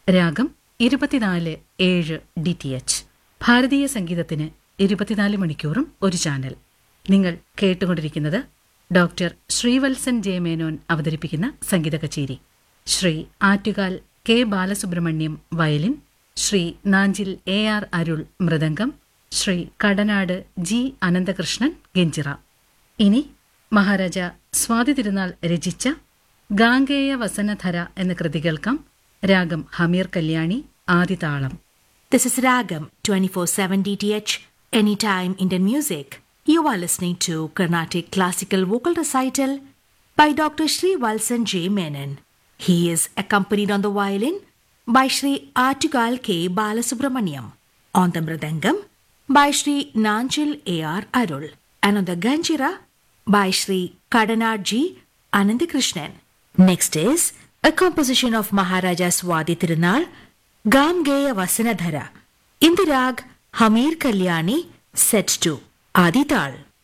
രാഗം ഇരുപത്തിനാല് ഏഴ് ഡി ടി എച്ച് ഭാരതീയ സംഗീതത്തിന് ഇരുപത്തിനാല് മണിക്കൂറും ഒരു ചാനൽ നിങ്ങൾ കേട്ടുകൊണ്ടിരിക്കുന്നത് ഡോക്ടർ ശ്രീവത്സൻ ജെ മേനോൻ അവതരിപ്പിക്കുന്ന സംഗീത കച്ചേരി Shri Attukal K Balasubramaniam violin Shri Nanjil A R Arul mridangam Shri Kadanad G Ananthakrishnan ganjira ഇനി മഹാരാജ സ്വാതി തിരുനാൾ രചിച്ച ഗാംഗേയ വസനധര എന്ന കൃതി കേൾക്കാം രാഗം Hameer Kalyani ആദിതാളം This is Ragam 24/7 DTH Anytime Indian Music. You are listening to Carnatic Classical Vocal Recital by Dr. Sri Valsan J. Menon. He is accompanied on the violin by Sri Artugal K. Balasubramaniam, on the mridangam by Sri Nanchil A. R. Arul, and on the ganjira by Sri Kadanad G. Anandakrishnan. Next is a composition of Maharaja Swadi Tirunal, Gamgeya Vasanadhara, in the rag Hamir Kalyani, set to Adital.